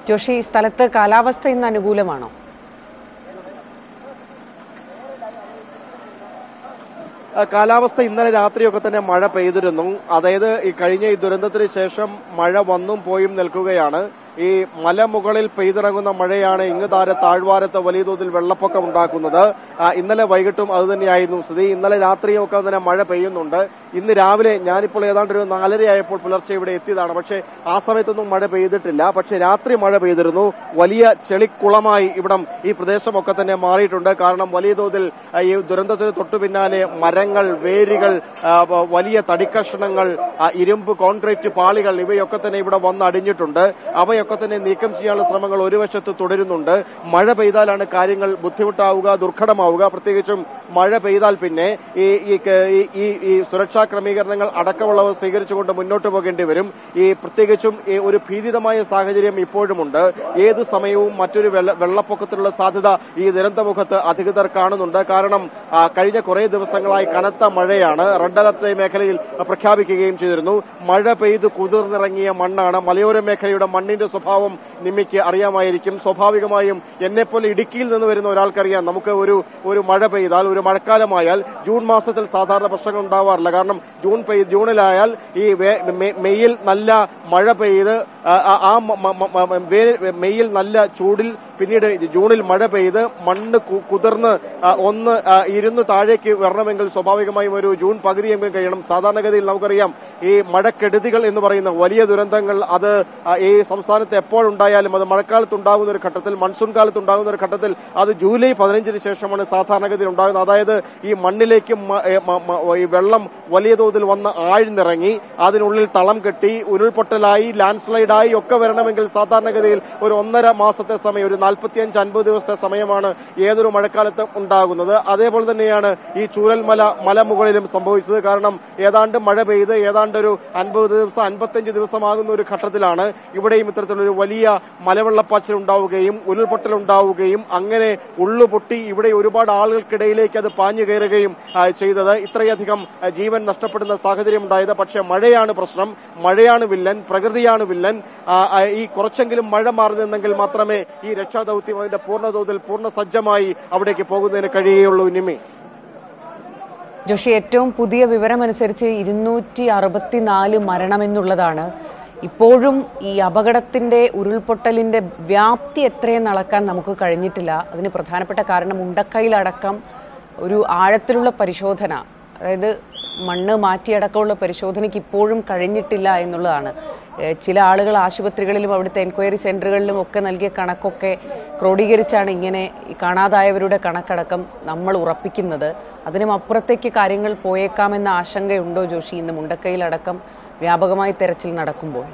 ജോഷി സ്ഥലത്ത് കാലാവസ്ഥ ഇന്ന് അനുകൂലമാണോ ആ, കാലാവസ്ഥ ഇന്നലെ രാത്രിയൊക്കെ തന്നെ മഴ പെയ്തിരുന്നു അതായത് ഈ കഴിഞ്ഞ ഈ ദുരന്തത്തിന് ശേഷം മഴ വന്നും പോയും നിൽക്കുകയാണ് ഈ മലമുകളിൽ പെയ്തിറങ്ങുന്ന മഴയാണ് ഇങ്ങ് താരെ താഴ്വാരത്ത് വലിയ തോതിൽ വെള്ളപ്പൊക്കം ഉണ്ടാക്കുന്നത് ആ, ഇന്നലെ വൈകിട്ടും അത് തന്നെയായിരുന്നു സ്ഥിതി ഇന്നലെ രാത്രിയൊക്കെ തന്നെ മഴ പെയ്യുന്നുണ്ട് ഇന്ന് രാവിലെ ഞാനിപ്പോൾ ഏതാണ്ട് ഒരു നാലരയായപ്പോൾ പുലർച്ചെ ഇവിടെ എത്തിയതാണ് പക്ഷേ ആ സമയത്തൊന്നും മഴ പെയ്തിട്ടില്ല പക്ഷേ രാത്രി മഴ പെയ്തിരുന്നു വലിയ ചെളിക്കുളമായി ഇവിടം ഈ പ്രദേശമൊക്കെ തന്നെ മാറിയിട്ടുണ്ട് കാരണം വലിയ തോതിൽ ആ, ഈ ദുരന്തത്തിന് തൊട്ടു പിന്നാലെ മരങ്ങൾ വേരുകൾ ആ, വ- വലിയ തടിക്കഷണങ്ങൾ ആ, ഇരുമ്പ് കോൺക്രീറ്റ് പാളികൾ ഇവയൊക്കെ തന്നെ ഇവിടെ വന്ന് അടിഞ്ഞിട്ടുണ്ട് അവയൊക്കെ തന്നെ നീക്കം ചെയ്യാനുള്ള ശ്രമങ്ങൾ ഒരു വശത്ത് തുടരുന്നുണ്ട് മഴ പെയ്താലാണ് കാര്യങ്ങൾ ബുദ്ധിമുട്ടാവുക ദുർഘടമാവുക പ്രത്യേകിച്ചും മഴ പെയ്താൽ പിന്നെ ഈ ഈ ക- ഈ- ഈ ഈ സുരക്ഷാ ക്രമീകരണങ്ങൾ അടക്കമുള്ളവ സ്വീകരിച്ചുകൊണ്ട് മുന്നോട്ട് പോകേണ്ടി വരും ഈ പ്രത്യേകിച്ചും ഈ ഒരു ഭീതിതമായ സാഹചര്യം ഇപ്പോഴുമുണ്ട് ഏത് സമയവും മറ്റൊരു വെള്ള- വെള്ളപ്പൊക്കത്തിനുള്ള സാധ്യത ഈ ദുരന്തമുഖത്ത് അധികൃതർ കാണുന്നുണ്ട് കാരണം ആ, കഴിഞ്ഞ കുറേ ദിവസങ്ങളായി കനത്ത മഴയാണ് റെഡ് അലർട്ട് മേഖലയിൽ പ്രഖ്യാപിക്കുകയും ചെയ്തിരുന്നു മഴ പെയ്ത് കുതിർന്നിറങ്ങിയ മണ്ണാണ് മലയോര മേഖലയുടെ മണ്ണിന്റെ സ്വഭാവം നിമ്മിക്ക് അറിയാമായിരിക്കും സ്വാഭാവികമായും എന്നെപ്പോലെ ഇടുക്കിയിൽ നിന്ന് വരുന്ന ഒരാൾക്കറിയാം നമുക്ക് ഒരു ഒരു മഴ പെയ്താൽ ഒരു മഴക്കാലമായാൽ ജൂൺ മാസത്തിൽ സാധാരണ പ്രശ്നങ്ങൾ ഉണ്ടാവാറില്ല കാരണം ജൂൺ പെയ് ജൂണിലായാൽ ഈ വേ- മെ- മെയ്യിൽ നല്ല മഴ പെയ്ത് ആ- ആ- ആ മ- മ- മ- മ- വേ- മെയ്യിൽ നല്ല ചൂടിൽ പിന്നീട് ജൂണിൽ മഴ പെയ്ത് മണ്ണ് കു- കുതിർന്ന് ആ, ഒന്ന് ആ, ഇരുന്ന് താഴേക്ക് വരണമെങ്കിൽ സ്വാഭാവികമായും ഒരു ജൂൺ പകുതിയെങ്കിലും കഴിയണം സാധാരണഗതിയിൽ നമുക്കറിയാം ഈ മഴക്കെടുതികൾ എന്ന് പറയുന്ന വലിയ ദുരന്തങ്ങൾ അത് ആ, ഈ സംസ്ഥാനത്ത് എപ്പോഴുണ്ടായാലും അത് മഴക്കാലത്ത് ഉണ്ടാകുന്ന ഒരു ഘട്ടത്തിൽ മൺസൂൺ കാലത്ത് ഉണ്ടാകുന്ന ഒരു ഘട്ടത്തിൽ അത് ജൂലൈ പതിനഞ്ചിന് ശേഷമാണ് സാധാരണഗതിയിൽ ഉണ്ടാകുന്നത് അതായത് ഈ മണ്ണിലേക്ക് മ- ഏ, മ- മ- ഈ വെള്ളം വലിയ തോതിൽ വന്ന് ആഴ്ന്നിറങ്ങി അതിനുള്ളിൽ തളം കെട്ടി ഉരുൾപൊട്ടലായി ലാൻഡ് സ്ലൈഡായി ഒക്കെ വരണമെങ്കിൽ സാധാരണഗതിയിൽ ഒരു ഒന്നര മാസത്തെ സമയം ഒരു നാൽപ്പത്തിയഞ്ച് അൻപത് ദിവസത്തെ സമയമാണ് ഏതൊരു മഴക്കാലത്ത് ഉണ്ടാകുന്നത് അതേപോലെ തന്നെയാണ് ഈ ചൂരൽമല മലമുകളിലും സംഭവിച്ചത് കാരണം ഏതാണ്ട് മഴ പെയ്ത് ഏതാണ്ട് ഒരു അൻപത് ദിവസം അൻപത്തഞ്ച് ദിവസമാകുന്ന ഒരു ഘട്ടത്തിലാണ് ഇവിടെയും ഇത്തരത്തിലൊരു വലിയ മലവെള്ളപ്പാച്ചിൽ ഉണ്ടാവുകയും ഉരുൾപൊട്ടൽ ഉണ്ടാവുകയും അങ്ങനെ ഉള്ളുപൊട്ടി ഇവിടെ ഒരുപാട് ആളുകൾക്കിടയിലേക്ക് അത് പാഞ്ഞു കയറുകയും ആ, ചെയ്തത് ഇത്രയധികം ആ, ജീവൻ നഷ്ടപ്പെടുന്ന സാഹചര്യം ഉണ്ടായത് പക്ഷേ മഴയാണ് പ്രശ്നം മഴയാണ് വില്ലൻ പ്രകൃതിയാണ് വില്ലൻ ആ, ആ, ഈ കുറച്ചെങ്കിലും മഴ മാറി നിന്നെങ്കിൽ മാത്രമേ ഈ രക്ഷാദൌത്യം അതിന്റെ പൂർണ്ണതോതിൽ പൂർണ്ണ സജ്ജമായി അവിടേക്ക് പോകുന്നതിന് കഴിയുകയുള്ളൂ നിമി ജോഷി ഏറ്റവും പുതിയ വിവരമനുസരിച്ച് ഇരുന്നൂറ്റി അറുപത്തിനാല് മരണമെന്നുള്ളതാണ് ഇപ്പോഴും ഈ അപകടത്തിന്റെ ഉരുൾപൊട്ടലിന്റെ വ്യാപ്തി എത്രയെന്ന് അളക്കാൻ നമുക്ക് കഴിഞ്ഞിട്ടില്ല അതിന് പ്രധാനപ്പെട്ട കാരണം ഉണ്ടക്കൈയിലടക്കം ഒരു ആഴത്തിലുള്ള പരിശോധന അതായത് മണ്ണ് മാറ്റിയടക്കമുള്ള പരിശോധനയ്ക്ക് ഇപ്പോഴും കഴിഞ്ഞിട്ടില്ല എന്നുള്ളതാണ് ഏഹ് ചില ആളുകൾ ആശുപത്രികളിലും അവിടുത്തെ എൻക്വയറി സെന്ററുകളിലും ഒക്കെ നൽകിയ കണക്കൊക്കെ ക്രോഡീകരിച്ചാണ് ഇങ്ങനെ ഈ കാണാതായവരുടെ കണക്കടക്കം നമ്മൾ ഉറപ്പിക്കുന്നത് അതിനും അപ്പുറത്തേക്ക് കാര്യങ്ങൾ പോയേക്കാമെന്ന ആശങ്കയുണ്ടോ ജോഷി ഇന്ന് മുണ്ടക്കൈയിലടക്കം വ്യാപകമായി തെരച്ചിൽ നടക്കുമ്പോൾ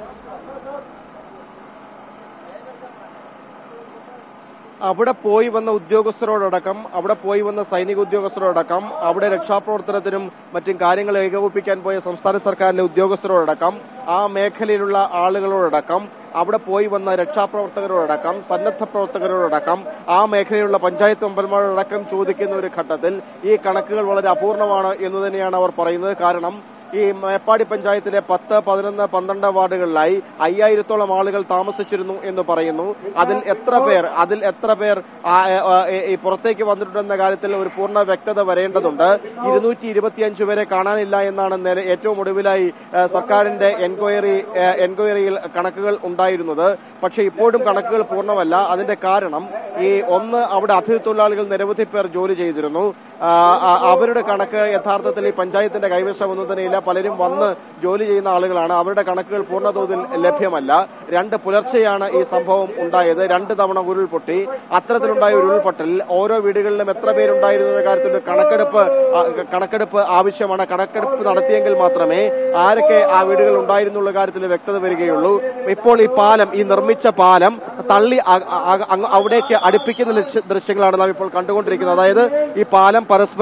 അവിടെ പോയി വന്ന ഉദ്യോഗസ്ഥരോടക്കം അവിടെ പോയി വന്ന സൈനിക ഉദ്യോഗസ്ഥരോടക്കം അവിടെ രക്ഷാപ്രവർത്തനത്തിനും മറ്റും കാര്യങ്ങൾ ഏകോപിപ്പിക്കാൻ പോയ സംസ്ഥാന സർക്കാരിലെ ഉദ്യോഗസ്ഥരോടക്കം ആ മേഖലയിലുള്ള ആളുകളോടക്കം അവിടെ പോയി വന്ന രക്ഷാപ്രവർത്തകരോടക്കം സന്നദ്ധ പ്രവർത്തകരോടക്കം ആ മേഖലയിലുള്ള പഞ്ചായത്ത് മെമ്പർമാരോടക്കം ചോദിക്കുന്ന ഒരു ഘട്ടത്തിൽ ഈ കണക്കുകൾ വളരെ അപൂർണമാണ് എന്ന് തന്നെയാണ് അവർ പറയുന്നത് കാരണം ഈ മേപ്പാടി പഞ്ചായത്തിലെ പത്ത് പതിനൊന്ന് പന്ത്രണ്ട് വാർഡുകളിലായി അയ്യായിരത്തോളം ആളുകൾ താമസിച്ചിരുന്നു എന്ന് പറയുന്നു അതിൽ എത്ര പേർ അതിൽ എത്ര പേർ ആ, ആ, ഈ പുറത്തേക്ക് വന്നിട്ടുണ്ടെന്ന കാര്യത്തിൽ ഒരു പൂർണ്ണ വ്യക്തത വരേണ്ടതുണ്ട് ഇരുന്നൂറ്റി ഇരുപത്തിയഞ്ച് പേരെ കാണാനില്ല എന്നാണ് നേരെ ഏറ്റവും ഒടുവിലായി ആ, സർക്കാരിന്റെ എൻക്വയറി ആ, എൻക്വയറിയിൽ കണക്കുകൾ ഉണ്ടായിരുന്നത് പക്ഷേ ഇപ്പോഴും കണക്കുകൾ പൂർണ്ണമല്ല അതിന്റെ കാരണം ഈ ഒന്ന് അവിടെ അതിഥി തൊഴിലാളികൾ നിരവധി പേർ ജോലി ചെയ്തിരുന്നു ആ, ആ, അവരുടെ കണക്ക് യഥാർത്ഥത്തിൽ ഈ പഞ്ചായത്തിന്റെ കൈവശം ഒന്നും തന്നെയില്ല പലരും വന്ന് ജോലി ചെയ്യുന്ന ആളുകളാണ് അവരുടെ കണക്കുകൾ പൂർണ്ണതോതിൽ ലഭ്യമല്ല രണ്ട് പുലർച്ചെയാണ് ഈ സംഭവം ഉണ്ടായത് രണ്ട് തവണ ഉരുൾപൊട്ടി അത്തരത്തിലുണ്ടായ ഒരു ഉരുൾപൊട്ടലിൽ ഓരോ വീടുകളിലും എത്ര പേരുണ്ടായിരുന്നു എന്ന കാര്യത്തിൽ ഒരു കണക്കെടുപ്പ് ആ, കണക്കെടുപ്പ് ആവശ്യമാണ് കണക്കെടുപ്പ് നടത്തിയെങ്കിൽ മാത്രമേ ആരൊക്കെ ആ വീടുകൾ ഉണ്ടായിരുന്നുള്ള കാര്യത്തിൽ വ്യക്തത വരികയുള്ളൂ ഇപ്പോൾ ഈ പാലം ഈ നിർമ്മിച്ച പാലം തള്ളി അ- അ- അങ്ങ് അവിടേക്ക് അടുപ്പിക്കുന്ന ലക്ഷ്യ- ദൃശ്യങ്ങളാണ് നാം ഇപ്പോൾ കണ്ടുകൊണ്ടിരിക്കുന്നത് അതായത് ഈ പാലം പരസ്പരം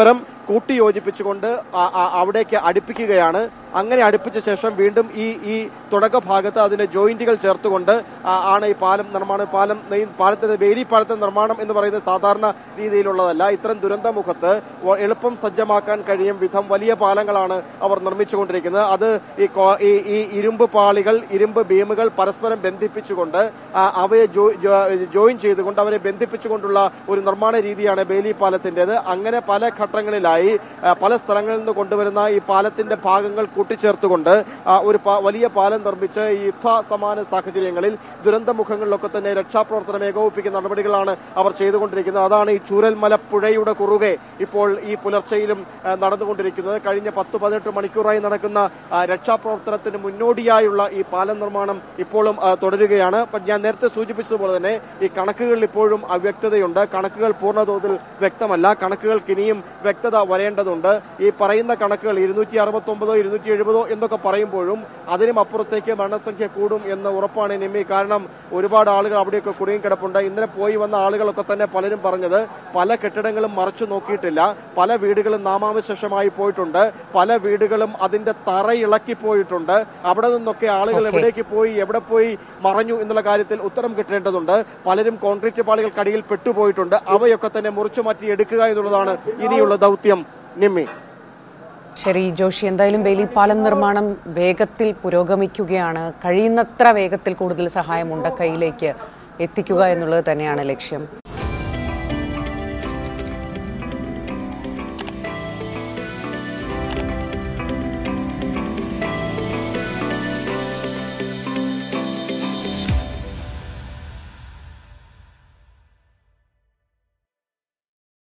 കൂട്ടിയോജിപ്പിച്ചുകൊണ്ട് ആ- ആ- അവിടേക്ക് അടുപ്പിക്കുകയാണ് അങ്ങനെ അടുപ്പിച്ച ശേഷം വീണ്ടും ഈ ഈ തുടക്ക ഭാഗത്ത് അതിന്റെ ജോയിന്റുകൾ ചേർത്തുകൊണ്ട് ആ- ആണ് ഈ പാലം നിർമ്മാണം പാലം ഈ പാലത്തിന്റെ വേലി പാലത്തിന്റെ നിർമ്മാണം എന്ന് പറയുന്നത് സാധാരണ രീതിയിലുള്ളതല്ല ഇത്തരം ദുരന്തമുഖത്ത് വ- എളുപ്പം സജ്ജമാക്കാൻ കഴിയും വിധം വലിയ പാലങ്ങളാണ് അവർ നിർമ്മിച്ചുകൊണ്ടിരിക്കുന്നത് അത് ഈ കോ- ഈ ഈ ഇരുമ്പ് പാളികൾ ഇരുമ്പ് ബീമുകൾ പരസ്പരം ബന്ധിപ്പിച്ചുകൊണ്ട് ആ, അവയെ ജോ- ജോ- ജോയിൻ ചെയ്തുകൊണ്ട് അവരെ ബന്ധിപ്പിച്ചുകൊണ്ടുള്ള ഒരു നിർമ്മാണ രീതിയാണ് ബേലി പാലത്തിന്റേത് അങ്ങനെ പല ഘട്ടങ്ങളിലായി ആ, പല സ്ഥലങ്ങളിൽ നിന്ന് കൊണ്ടുവരുന്ന ഈ പാലത്തിന്റെ ഭാഗങ്ങൾ കൂട്ടിച്ചേർത്തുകൊണ്ട് ആ, ഒരു പ- വലിയ പാലം നിർമ്മിച്ച് ഈ യുദ്ധ സമാന സാഹചര്യങ്ങളിൽ ദുരന്തമുഖങ്ങളിലൊക്കെ തന്നെ രക്ഷാപ്രവർത്തനം ഏകോപിപ്പിക്കുന്ന നടപടികളാണ് അവർ ചെയ്തുകൊണ്ടിരിക്കുന്നത് അതാണ് ഈ ചൂരൽമല പുഴയുടെ കുറുകെ ഇപ്പോൾ ഈ പുലർച്ചെയിലും ആ, നടന്നുകൊണ്ടിരിക്കുന്നത് കഴിഞ്ഞ പത്ത് പതിനെട്ട് മണിക്കൂറായി നടക്കുന്ന ആ, രക്ഷാപ്രവർത്തനത്തിന് മുന്നോടിയായുള്ള ഈ പാലം നിർമ്മാണം ഇപ്പോഴും ആ, തുടരുകയാണ് അപ്പോൾ ഞാൻ നേരത്തെ സൂചിപ്പിച്ചതുപോലെ തന്നെ ഈ കണക്കുകളിൽ ഇപ്പോഴും അവ്യക്തതയുണ്ട് കണക്കുകൾ പൂർണ്ണതോതിൽ വ്യക്തമല്ല കണക്കുകൾക്ക് ഇനിയും വ്യക്തത വരേണ്ടതുണ്ട് ഈ പറയുന്ന കണക്കുകൾ ഇരുന്നൂറ്റി അറുപത്തി ഒമ്പതോ ഇരുന്നൂറ്റി എഴുപതോ എന്നൊക്കെ പറയുമ്പോഴും അതിനും അപ്പുറത്തേക്ക് മരണസംഖ്യ കൂടും എന്ന് ഉറപ്പാണ് നിമ്മി കാരണം ഒരുപാട് ആളുകൾ അവിടെയൊക്കെ കുടുങ്ങി കിടപ്പുണ്ട് ഇന്നലെ പോയി വന്ന ആളുകളൊക്കെ തന്നെ പലരും പറഞ്ഞത് പല കെട്ടിടങ്ങളും മറച്ചു നോക്കിയിട്ടില്ല പല വീടുകളും നാമാവശേഷമായി പോയിട്ടുണ്ട് പല വീടുകളും അതിന്റെ തറ ഇളക്കി പോയിട്ടുണ്ട് അവിടെ നിന്നൊക്കെ ആളുകൾ Okay. എവിടേക്ക് പോയി എവിടെ പോയി മറഞ്ഞു എന്നുള്ള കാര്യത്തിൽ ഉത്തരം കിട്ടേണ്ടതുണ്ട് പലരും കോൺക്രീറ്റ് പാളികൾക്കടിയിൽ പെട്ടുപോയിട്ടുണ്ട് അവയൊക്കെ തന്നെ മുറിച്ചു മാറ്റി എടുക്കുക എന്നുള്ളതാണ് ഇനിയുള്ള ദൗത്യം നിമ്മി ശരി ജോഷി എന്തായാലും വേലിപ്പാലം നിർമ്മാണം വേഗത്തിൽ പുരോഗമിക്കുകയാണ് കഴിയുന്നത്ര വേഗത്തിൽ കൂടുതൽ സഹായം ഉണ്ടക്കൈയിലേക്ക് എത്തിക്കുക എന്നുള്ളത് തന്നെയാണ് ലക്ഷ്യം